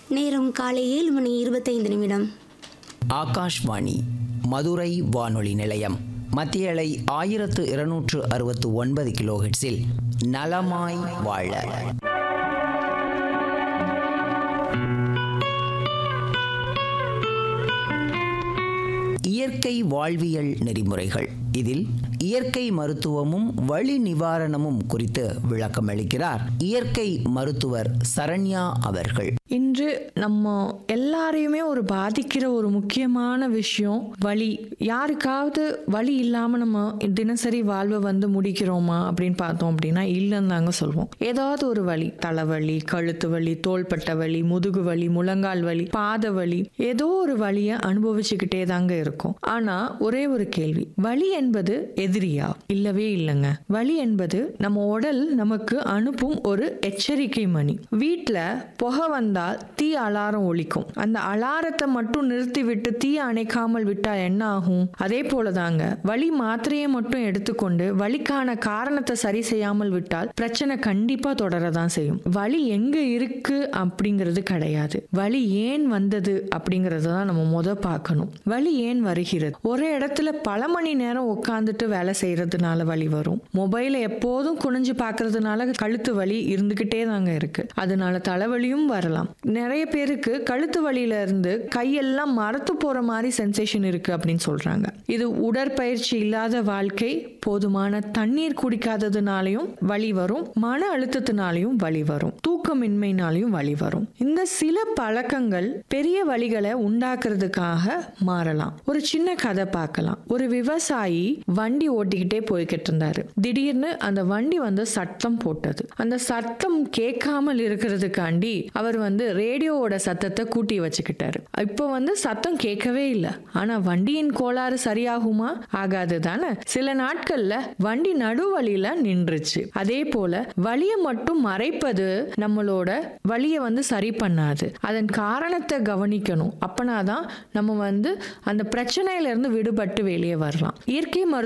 நேரம் காலை ஏழு மணி இருபத்தைந்து நிமிடம் ஆகாஷ்வாணி மதுரை வானொலி நிலையம் மத்திய அலை ஆயிரத்து இருநூற்று அறுபத்து ஒன்பது கிலோஹெட்ஸில் நலமாய் வாழ இயற்கை வாழ்வியல் நெறிமுறைகள் இதில் இயற்கை மருத்துவமும் வலி நிவாரணமும் குறித்து விளக்கமளிக்கிறார் இயற்கை மருத்துவர் சரண்யா அவர்கள் இன்று நம்ம எல்லாரையுமே ஒரு பாதிக்கிற ஒரு முக்கியமான விஷயம் வலி யாருக்காவது வலி இல்லாம நம்ம தினசரி வாழ்வை வந்து முடிக்கிறோமா அப்படின்னு பார்த்தோம் அப்படின்னா இல்லைன்னு தாங்க சொல்வோம் ஏதாவது ஒரு வலி தலைவலி கழுத்து வலி தோள்பட்ட வலி முதுகு வலி முழங்கால் வலி பாத வலி ஏதோ ஒரு வலியை அனுபவிச்சுக்கிட்டே தாங்க இருக்கும் ஆனா ஒரே ஒரு கேள்வி வலி என்பது எதிரியா இல்லவே இல்லைங்க வலி என்பது நம்ம உடல் நமக்கு அனுப்பும் ஒரு எச்சரிக்கை மணி வீட்ல புகை வந்தால் தீ அலாரம் ஒலிக்கும் அந்த அலாரத்தை மட்டும் நிறுத்திவிட்டு தீ அணைக்காமல் விட்டா என்ன ஆகும் அதே போலதாங்க வலி மாத்திரையை மட்டும் எடுத்துக்கொண்டு வலிக்கான காரணத்தை சரி செய்யாமல் விட்டால் பிரச்சனை கண்டிப்பா தொடரதான் செய்யும் வலி எங்க இருக்கு அப்படிங்கிறது கிடையாது வலி ஏன் வந்தது அப்படிங்கறத தான் நம்ம முத பார்க்கணும் வலி ஏன் வருகிறது ஒரு இடத்துல பல மணி நேரம் உட்காந்துட்டு வேலை செய்யறதுனால வலி வரும் மொபைலை எப்போதும் குனிஞ்சு பார்க்கறதுனால கழுத்து வலி இருந்துகிட்டே தாங்க இருக்கு அதனால தலைவலியும் வரலாம் நிறைய பேருக்கு கழுத்து வலியில இருந்து கையெல்லாம் மரத்து போற மாதிரி சென்சேஷன் இருக்கு அப்படின்னு சொல்றாங்க இது உடற்பயிற்சி இல்லாத வாழ்க்கை போதுமான தண்ணீர் குடிக்காததுனாலையும் வலி வரும் மன அழுத்தத்தினாலையும் வலி வரும் தூக்கமின்மைனாலையும் வலி வரும் இந்த சில பழக்கங்கள் பெரிய வலிகளை உண்டாக்குறதுக்காக மாறலாம் ஒரு சின்ன கதை பார்க்கலாம் ஒரு விவசாயி வண்டி ஓட்டிக்கிட்டே போய்கிட்டு இருந்தாரு திடீர்னு அந்த வண்டி வந்து சத்தம் போட்டது அந்த சத்தம் கேட்காமல் இருக்கிறதுக்காண்டி அவர் வந்து ரேடியோவோட சத்தத்தை கூட்டி வச்சுக்கிட்டாரு இப்போ வந்து சத்தம் கேட்கவே இல்லை ஆனா வண்டியின் கோளாறு சரியாகுமா ஆகாது தானே சில நாட்கள்ல வண்டி நடுவழியில நின்றுச்சு அதே போல வலியை மட்டும் மறைப்பது நம்மளோட வலியை வந்து சரி பண்ணாது அதன் காரணத்தை கவனிக்கணும் அப்பனாதான் நம்ம வந்து அந்த பிரச்சனையில இருந்து விடுபட்டு வெளியே வரலாம் இயற்கை மருத்துவ